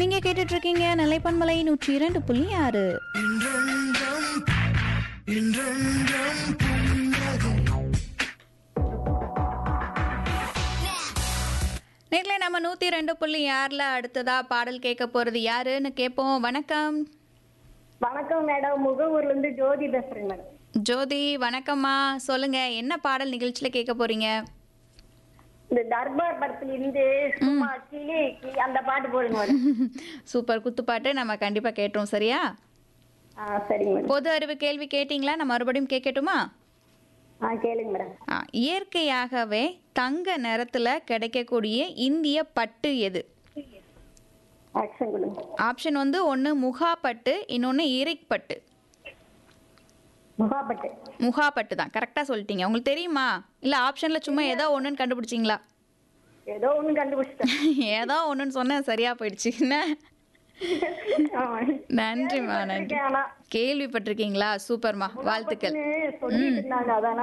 நீங்க கேட்டுட்டு இருக்கீங்க நிலைப்பன்மலை நூற்றி இரண்டு புள்ளி ஆறு நேர்ல நம்ம நூத்தி ரெண்டு புள்ளி ஆறுல அடுத்ததா பாடல் கேட்க போறது யாருன்னு கேட்போம் வணக்கம் வணக்கம் மேடம் முகவூர்ல இருந்து ஜோதி பேசுறேன் மேடம் ஜோதி வணக்கம்மா சொல்லுங்க என்ன பாடல் நிகழ்ச்சியில கேட்க போறீங்க இந்த தர்பார் படத்துல இருந்து சும்மா கிளி கிளி அந்த பாட்டு போடுங்க மேடம் சூப்பர் குத்துப்பாட்டு நம்ம கண்டிப்பா கேட்டோம் சரியா ஆ சரிங்க மேடம் பொது அறிவு கேள்வி கேட்டிங்களா நான் மறுபடியும் கேட்கட்டுமா ஆ கேளுங்க மேடம் ஆ, இயற்கையாகவே தங்க நிறத்துல கிடைக்கக்கூடிய இந்திய பட்டு எது ஆக்ஷன் கொடுங்க ஆப்ஷன் வந்து ஒன்று முகா பட்டு இன்னொன்று இரிக் பட்டு முகாப்பட்டு முகா பட்டு தான் கரெக்டாக சொல்லிட்டீங்க உங்களுக்கு தெரியுமா இல்லை ஆப்ஷனில் சும்மா ஏதோ ஒன்றுன்னு கண்டுபிடிச்சிங்களா ஏதோ ஒண்ணு கண்டுபிடிச்சிட்டேன் ஏதோ ஒன்றுன்னு சொன்னேன் சரியாக போயிடுச்சு என்ன ஆமா. நன்றிம்மா நன்றி ஆனா கேள்விப்பட்டிருக்கீங்களா சூப்பர்மா வாழ்த்துக்கள் சொல்லிட்டு இருந்தாங்க அதான்